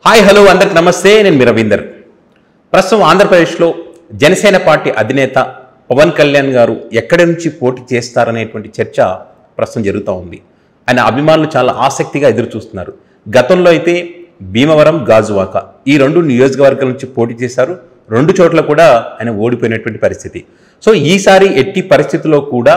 hi hello అందరికి నమస్తే నేను మీ రవీందర్ ప్రస్తుతం ఆంధ్రప్రదేశ్లో జనసేన పార్టీ అధినేత పవన్ కళ్యాణ్ గారు ఎక్కడి నుంచి పోటీ చేస్తారనేటువంటి చర్చ ప్రస్తుతం జరుగుతూ ఉంది ఆయన అభిమానులు చాలా ఆసక్తిగా ఎదురు చూస్తున్నారు గతంలో అయితే భీమవరం గాజువాక ఈ రెండు నియోజకవర్గాల నుంచి పోటీ చేశారు రెండు చోట్ల కూడా ఆయన ఓడిపోయినటువంటి పరిస్థితి సో ఈసారి ఎట్టి పరిస్థితుల్లో కూడా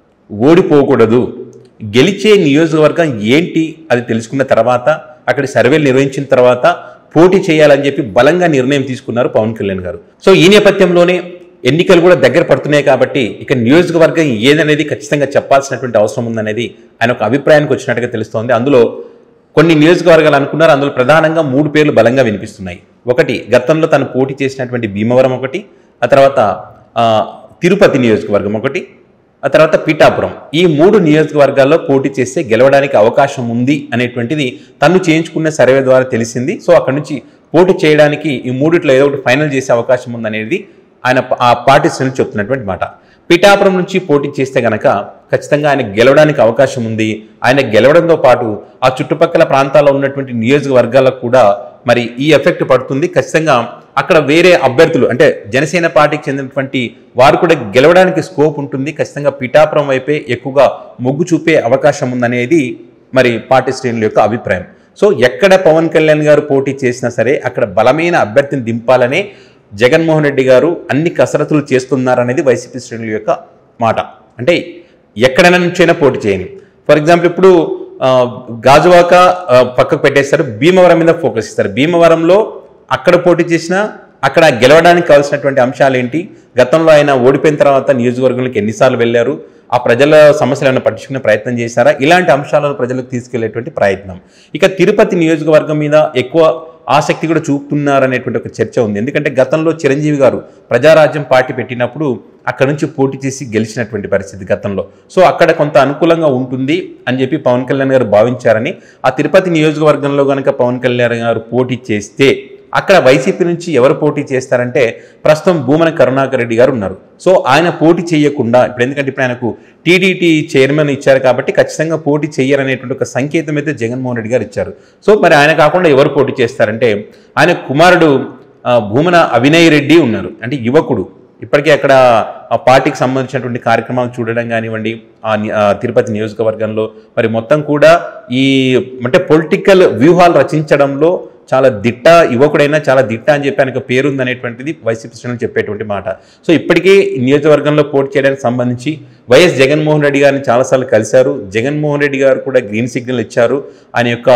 ఓడిపోకూడదు గెలిచే నియోజకవర్గం ఏంటి అది తెలుసుకున్న తర్వాత అక్కడ సర్వేలు నిర్వహించిన తర్వాత పోటీ చేయాలని చెప్పి బలంగా నిర్ణయం తీసుకున్నారు పవన్ కళ్యాణ్ గారు సో ఈ నేపథ్యంలోనే ఎన్నికలు కూడా దగ్గర పడుతున్నాయి కాబట్టి ఇక నియోజకవర్గం ఏదనేది ఖచ్చితంగా చెప్పాల్సినటువంటి అవసరం ఉందనేది ఆయన ఒక అభిప్రాయానికి వచ్చినట్టుగా తెలుస్తోంది అందులో కొన్ని నియోజకవర్గాలు అనుకున్నారు అందులో ప్రధానంగా మూడు పేర్లు బలంగా వినిపిస్తున్నాయి ఒకటి గతంలో తను పోటీ చేసినటువంటి భీమవరం ఒకటి ఆ తర్వాత ఆ, తిరుపతి నియోజకవర్గం ఒకటి ఆ తర్వాత పిఠాపురం ఈ మూడు నియోజకవర్గాల్లో పోటీ చేస్తే గెలవడానికి అవకాశం ఉంది అనేటువంటిది తను చేయించుకున్న సర్వే ద్వారా తెలిసింది సో అక్కడ నుంచి పోటీ చేయడానికి ఈ మూడిట్లో ఏదో ఒకటి ఫైనల్ చేసే అవకాశం ఉందనేది ఆయన ప- ఆ పార్టీ శ్రేణులు చెప్తున్నటువంటి మాట పిఠాపురం నుంచి పోటీ చేస్తే గనక ఖచ్చితంగా ఆయన గెలవడానికి అవకాశం ఉంది ఆయన గెలవడంతో పాటు ఆ చుట్టుపక్కల ప్రాంతాల్లో ఉన్నటువంటి నియోజకవర్గాలకు కూడా మరి ఈ ఎఫెక్ట్ పడుతుంది ఖచ్చితంగా అక్కడ వేరే అభ్యర్థులు అంటే జనసేన పార్టీకి చెందినటువంటి వారు కూడా గెలవడానికి స్కోప్ ఉంటుంది ఖచ్చితంగా పిఠాపురం వైపే ఎక్కువగా మొగ్గు చూపే అవకాశం ఉందనేది మరి పార్టీ శ్రేణుల యొక్క అభిప్రాయం సో ఎక్కడ పవన్ కళ్యాణ్ గారు పోటీ చేసినా సరే అక్కడ బలమైన అభ్యర్థిని దింపాలనే జగన్మోహన్ రెడ్డి గారు అన్ని కసరత్తులు చేస్తున్నారనేది వైసీపీ శ్రేణుల యొక్క మాట అంటే ఎక్కడైనా నుంచైనా పోటీ చేయని ఫర్ ఎగ్జాంపుల్ ఇప్పుడు ఆ, గాజువాక ఆ, పక్కకు పెట్టేస్తారు భీమవరం మీద ఫోకస్ ఇస్తారు భీమవరంలో అక్కడ పోటీ చేసినా అక్కడ గెలవడానికి కావాల్సినటువంటి అంశాలు ఏంటి గతంలో ఆయన ఓడిపోయిన తర్వాత నియోజకవర్గంలోకి ఎన్నిసార్లు వెళ్ళారు ఆ ప్రజల సమస్యలు ఏమైనా పట్టించుకునే ప్రయత్నం చేశారా ఇలాంటి అంశాలను ప్రజలకు తీసుకెళ్లేటువంటి ప్రయత్నం ఇక తిరుపతి నియోజకవర్గం మీద ఎక్కువ ఆసక్తి కూడా చూపుతున్నారనేటువంటి ఒక చర్చ ఉంది ఎందుకంటే గతంలో చిరంజీవి గారు ప్రజారాజ్యం పార్టీ పెట్టినప్పుడు అక్కడ నుంచి పోటీ చేసి గెలిచినటువంటి పరిస్థితి గతంలో సో అక్కడ కొంత అనుకూలంగా ఉంటుంది అని చెప్పి పవన్ కళ్యాణ్ గారు భావించారని ఆ తిరుపతి నియోజకవర్గంలో కనుక పవన్ కళ్యాణ్ గారు పోటీ చేస్తే అక్కడ వైసీపీ నుంచి ఎవరు పోటీ చేస్తారంటే ప్రస్తుతం భూమన కరుణాకర్ రెడ్డి గారు ఉన్నారు సో ఆయన పోటీ చేయకుండా ఇప్పుడు ఎందుకంటే ఇప్పుడు ఆయనకు టీడీటీ చైర్మన్ ఇచ్చారు కాబట్టి ఖచ్చితంగా పోటీ చేయరనేటువంటి ఒక సంకేతం అయితే జగన్మోహన్ రెడ్డి గారు ఇచ్చారు సో మరి ఆయన కాకుండా ఎవరు పోటీ చేస్తారంటే ఆయన కుమారుడు ఆ, భూమన అవినయ్ రెడ్డి ఉన్నారు అంటే యువకుడు ఇప్పటికే అక్కడ ఆ పార్టీకి సంబంధించినటువంటి కార్యక్రమాలు చూడడం కానివ్వండి ఆ ని- ఆ తిరుపతి నియోజకవర్గంలో మరి మొత్తం కూడా ఈ అంటే పొలిటికల్ వ్యూహాలు రచించడంలో చాలా దిట్ట యువకుడైనా చాలా దిట్ట అని చెప్పి ఆయనకు పేరుంది అనేటువంటిది వైసీపీ శ్రేణులు చెప్పేటువంటి మాట సో ఇప్పటికే ఈ నియోజకవర్గంలో పోటీ చేయడానికి సంబంధించి వైఎస్ జగన్మోహన్ రెడ్డి గారిని చాలాసార్లు కలిశారు జగన్మోహన్ రెడ్డి గారు కూడా గ్రీన్ సిగ్నల్ ఇచ్చారు ఆయన యొక్క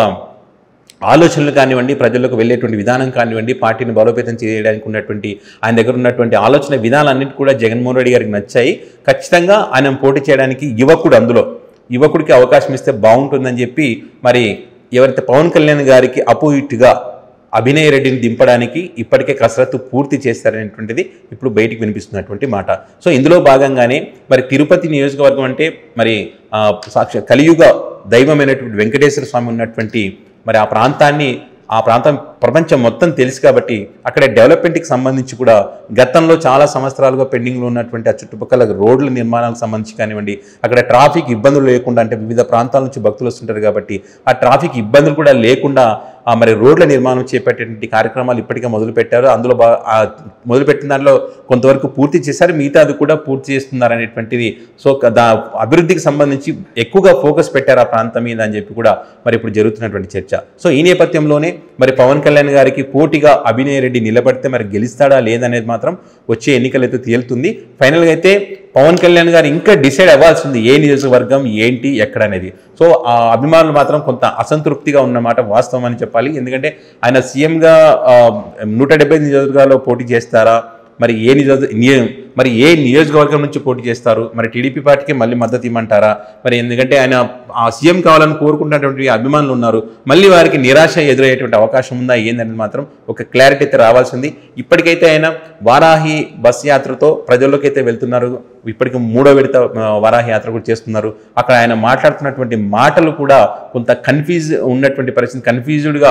ఆలోచనలు కానివ్వండి ప్రజలకు వెళ్ళేటువంటి విధానం కానివ్వండి పార్టీని బలోపేతం చేయడానికి ఉన్నటువంటి ఆయన దగ్గర ఉన్నటువంటి ఆలోచన విధానాలన్నింటి కూడా జగన్మోహన్ రెడ్డి గారికి నచ్చాయి ఖచ్చితంగా ఆయన పోటీ చేయడానికి యువకుడు అందులో యువకుడికి అవకాశం ఇస్తే బాగుంటుందని చెప్పి మరి ఎవరైతే పవన్ కళ్యాణ్ గారికి అపోజిట్గా అభినయ్ రెడ్డిని దింపడానికి ఇప్పటికే కసరత్తు పూర్తి చేస్తారనేటువంటిది ఇప్పుడు బయటికి వినిపిస్తున్నటువంటి మాట సో ఇందులో భాగంగానే మరి తిరుపతి నియోజకవర్గం అంటే మరి ఆ, సాక్ష కలియుగ దైవమైనటువంటి వెంకటేశ్వర స్వామి ఉన్నటువంటి మరి ఆ ప్రాంతాన్ని ఆ ప్రాంతం ప్రపంచం మొత్తం తెలుసు కాబట్టి అక్కడ డెవలప్మెంట్కి సంబంధించి కూడా గతంలో చాలా సంవత్సరాలుగా పెండింగ్లో ఉన్నటువంటి ఆ చుట్టుపక్కల రోడ్ల నిర్మాణాలకు సంబంధించి కానివ్వండి అక్కడ ట్రాఫిక్ ఇబ్బందులు లేకుండా అంటే వివిధ ప్రాంతాల నుంచి భక్తులు వస్తుంటారు కాబట్టి ఆ ట్రాఫిక్ ఇబ్బందులు కూడా లేకుండా ఆ మరి రోడ్ల నిర్మాణం చేపట్టేటువంటి కార్యక్రమాలు ఇప్పటికే మొదలుపెట్టారు అందులో బా ఆ మొదలుపెట్టిన దాంట్లో కొంతవరకు పూర్తి చేశారు మిగతా అది కూడా పూర్తి చేస్తున్నారు అనేటువంటిది సో క- దా అభివృద్ధికి సంబంధించి ఎక్కువగా ఫోకస్ పెట్టారు ఆ ప్రాంతం మీద అని చెప్పి కూడా మరి ఇప్పుడు జరుగుతున్నటువంటి చర్చ సో ఈ నేపథ్యంలోనే మరి పవన్ కళ్యాణ్ గారికి పోటీగా అభినయ్ రెడ్డి నిలబడితే మరి గెలుస్తాడా లేదనేది మాత్రం వచ్చే ఎన్నికలైతే తేలుతుంది ఫైనల్గా అయితే పవన్ కళ్యాణ్ గారు ఇంకా డిసైడ్ అవ్వాల్సింది ఏ నియోజకవర్గం ఏంటి ఎక్కడ అనేది సో ఆ అభిమానులు మాత్రం కొంత అసంతృప్తిగా ఉన్నమాట వాస్తవం అని చెప్పాలి ఎందుకంటే ఆయన సీఎంగా నూట డెబ్బై నియోజకవర్గాల్లో పోటీ చేస్తారా మరి ఏ నియోజక నియ- మరి ఏ నియోజకవర్గం నుంచి పోటీ చేస్తారు మరి టీడీపీ పార్టీకి మళ్ళీ మద్దతు ఇవ్వమంటారా మరి ఎందుకంటే ఆయన ఆ సీఎం కావాలని కోరుకుంటున్నటువంటి అభిమానులు ఉన్నారు మళ్ళీ వారికి నిరాశ ఎదురయ్యేటువంటి అవకాశం ఉందా ఏందనేది మాత్రం ఒక క్లారిటీ అయితే రావాల్సింది ఇప్పటికైతే ఆయన వారాహి బస్ యాత్రతో ప్రజల్లోకి అయితే వెళ్తున్నారు ఇప్పటికి మూడో విడత ఆ, వారాహి యాత్ర కూడా చేస్తున్నారు అక్కడ ఆయన మాట్లాడుతున్నటువంటి మాటలు కూడా కొంత కన్ఫ్యూజ్ ఉన్నటువంటి పరిస్థితి కన్ఫ్యూజ్డ్గా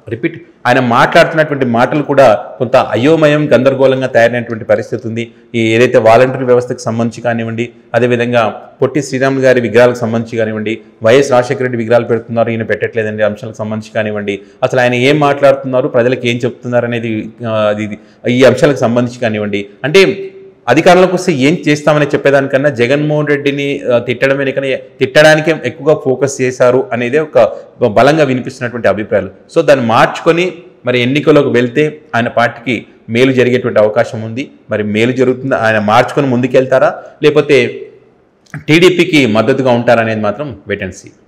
రిపీట్ ఆయన మాట్లాడుతున్నటువంటి మాటలు కూడా కొంత అయోమయం గందరగోళంగా తయారైనటువంటి పరిస్థితి ఉంది ఈ ఏదైతే వాలంటరీ వ్యవస్థకు సంబంధించి కానివ్వండి అదేవిధంగా పొట్టి శ్రీరాములు గారి విగ్రహాలకు సంబంధించి కానివ్వండి వైఎస్ రాజశేఖర రెడ్డి విగ్రహాలు పెడుతున్నారు ఈయన పెట్టట్లేదండి అంశాలకు సంబంధించి కానివ్వండి అసలు ఆయన ఏం మాట్లాడుతున్నారు ప్రజలకు ఏం చెప్తున్నారు అనేది ఆ, అది ఈ అంశాలకు సంబంధించి కానివ్వండి అంటే అధికారంలోకి వస్తే ఏం చేస్తామని చెప్పేదానికన్నా జగన్మోహన్ రెడ్డిని ఆ, తిట్టడమే కానీ తిట్టడానికే ఎక్కువగా ఫోకస్ చేశారు అనేది ఒక బలంగా వినిపిస్తున్నటువంటి అభిప్రాయాలు సో దాన్ని మార్చుకొని మరి ఎన్నికల్లోకి వెళ్తే ఆయన పార్టీకి మేలు జరిగేటువంటి అవకాశం ఉంది మరి మేలు జరుగుతుంది ఆయన మార్చుకొని ముందుకెళ్తారా లేకపోతే టీడీపీకి మద్దతుగా ఉంటారా అనేది మాత్రం వెయిట్ అండ్ సీ